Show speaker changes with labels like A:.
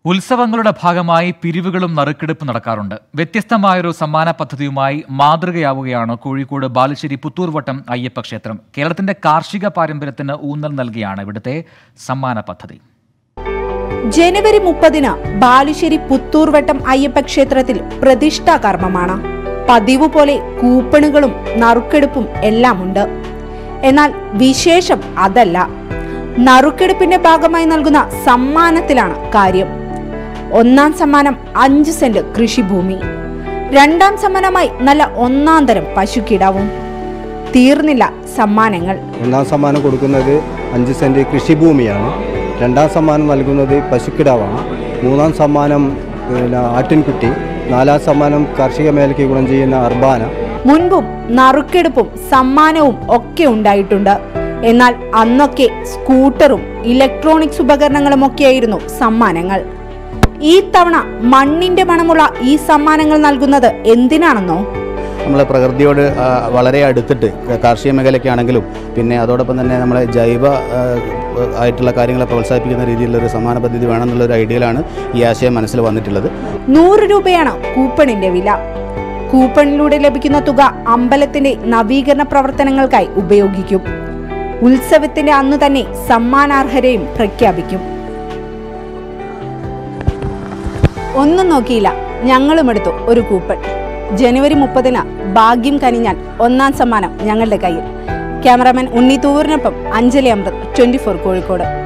A: ഉത്സവങ്ങളുടെ ഭാഗമായി പിരിവുകളും നറുക്കെടുപ്പ് നടക്കാറുണ്ട് വ്യത്യസ്തമായൊരു സമ്മാന പദ്ധതിയുമായി മാതൃകയാവുകയാണ് കോഴിക്കോട് ബാലുശ്ശേരി പുത്തൂർവട്ടം അയ്യപ്പ ക്ഷേത്രം കേരളത്തിന്റെ കാർഷിക പാരമ്പര്യത്തിന് ഊന്നൽ നൽകിയാണ് ഇവിടുത്തെ സമ്മാന പദ്ധതി
B: ജനുവരി മുപ്പതിന് ബാലുശ്ശേരി പുത്തൂർവട്ടം അയ്യപ്പ ക്ഷേത്രത്തിൽ പ്രതിഷ്ഠാ കർമ്മമാണ് പതിവ് പോലെ കൂപ്പണുകളും നറുക്കെടുപ്പും എല്ലാം ഉണ്ട് എന്നാൽ വിശേഷം അതല്ല നറുക്കെടുപ്പിന്റെ ഭാഗമായി നൽകുന്ന സമ്മാനത്തിലാണ് കാര്യം ഒന്നാം സമ്മാനം അഞ്ച് സെന്റ് കൃഷിഭൂമി രണ്ടാം സമ്മാനമായി നല്ല ഒന്നാം തരം പശുക്കിടാവും തീർന്നില്ല സമ്മാനങ്ങൾ
C: ഒന്നാം സമ്മാനം കൊടുക്കുന്നത് അഞ്ച് സെൻറ്റ് കൃഷിഭൂമിയാണ് രണ്ടാം സമ്മാനം നൽകുന്നത് പശുക്കിടാവാണ് മൂന്നാം സമ്മാനം പിന്നെ ആട്ടിൻകുട്ടി നാലാം സമ്മാനം കാർഷിക മേഖലയ്ക്ക് ഗുണം ചെയ്യുന്ന അർബാന
B: മുൻപും നറുക്കെടുപ്പും സമ്മാനവും ഒക്കെ ഉണ്ടായിട്ടുണ്ട് എന്നാൽ അന്നൊക്കെ സ്കൂട്ടറും ഇലക്ട്രോണിക്സ് ഉപകരണങ്ങളും ഒക്കെയായിരുന്നു സമ്മാനങ്ങൾ ഈ തവണ മണ്ണിന്റെ മണമുള്ള ഈ സമ്മാനങ്ങൾ നൽകുന്നത് എന്തിനാണെന്നോ
D: നമ്മളെ പ്രകൃതിയോട് ആ, വളരെ അടുത്തിട്ട് കാർഷിക മേഖലയ്ക്കാണെങ്കിലും പിന്നെ അതോടൊപ്പം തന്നെ നമ്മളെ ജൈവ ആ, ആയിട്ടുള്ള കാര്യങ്ങളെ പ്രോത്സാഹിപ്പിക്കുന്ന രീതിയിലുള്ള ഒരു സമാന പദ്ധതി വേണമെന്നുള്ള ഒരു ഐഡിയയിലാണ് ഈ ആശയം മനസ്സിൽ വന്നിട്ടുള്ളത്
B: നൂറ് രൂപയാണ് കൂപ്പണിന്റെ വില കൂപ്പണിലൂടെ ലഭിക്കുന്ന തുക അമ്പലത്തിന്റെ നവീകരണ പ്രവർത്തനങ്ങൾക്കായി ഉപയോഗിക്കും ഉത്സവത്തിന്റെ അന്നു തന്നെ സമ്മാനാർഹരെയും പ്രഖ്യാപിക്കും ഒന്നും നോക്കിയില്ല ഞങ്ങളും എടുത്തു ഒരു കൂപ്പൺ ജനുവരി മുപ്പതിന് ഭാഗ്യം കനിഞ്ഞാൽ ഒന്നാം സമ്മാനം ഞങ്ങളുടെ കയ്യിൽ ക്യാമറാമാൻ ഉണ്ണി തൂവറിനൊപ്പം അഞ്ജലി അമൃത് ട്വന്റി ഫോർ കോഴിക്കോട്